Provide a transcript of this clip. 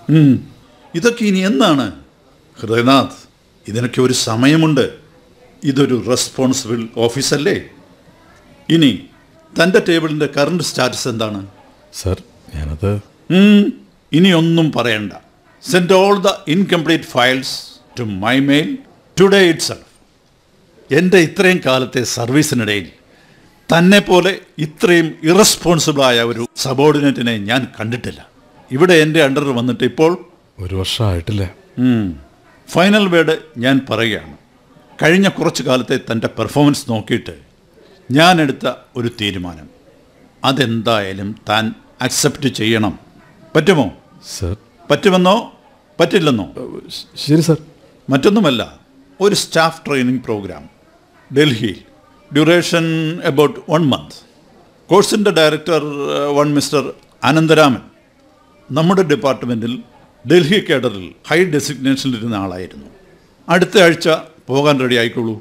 ഉം. ഇതൊക്കെ ഇനി എന്നാണ് ഹൃദയനാഥ് ഇതിനൊക്കെ ഒരു സമയമുണ്ട് ഇതൊരു റെസ്പോൺസിബിൾ ഓഫീസല്ലേ ഇനി തൻ്റെ ടേബിളിൻ്റെ കറണ്ട് സ്റ്റാറ്റസ് എന്താണ് സർ ഞാനത് ഉം, ഇനി ഒന്നും പറയണ്ട send all the incomplete files to my mail today itself എൻ്റെ ഇത്രയും കാലത്തെ സർവീസിനിടയിൽ തന്നെ പോലെ ഇത്രയും ഇറസ്പോൺസിബിളായ ഒരു സബോർഡിനേറ്റിനെ ഞാൻ കണ്ടിട്ടില്ല ഇവിടെ എൻ്റെ അണ്ടർ വന്നിട്ട് ഇപ്പോൾ ഒരു വർഷമായിട്ടില്ല ഉം, ഫൈനൽ വേർഡ് ഞാൻ പറയുകയാണ് കഴിഞ്ഞ കുറച്ച് കാലത്തെ തൻ്റെ പെർഫോമൻസ് നോക്കിയിട്ട് ഞാൻ എടുത്ത ഒരു തീരുമാനം അതെന്തായാലും താൻ അക്സെപ്റ്റ് ചെയ്യണം പറ്റുമോ സർ പറ്റുമെന്നോ പറ്റില്ലെന്നോ ശ- ശരി സർ മറ്റൊന്നുമല്ല ഒരു സ്റ്റാഫ് ട്രെയിനിങ് പ്രോഗ്രാം ഡൽഹിയിൽ ഡ്യൂറേഷൻ അബൌട്ട് വൺ മന്ത് കോഴ്സിൻ്റെ ഡയറക്ടർ വൺ മിസ്റ്റർ അനന്തരാമൻ നമ്മുടെ ഡിപ്പാർട്ട്മെൻറ്റിൽ ഡൽഹി കേഡറിൽ ഹൈ ഡെസിഗ്നേഷനിലിരുന്ന ആളായിരുന്നു അടുത്ത ആഴ്ച പോകാൻ റെഡി ആയിക്കോളൂ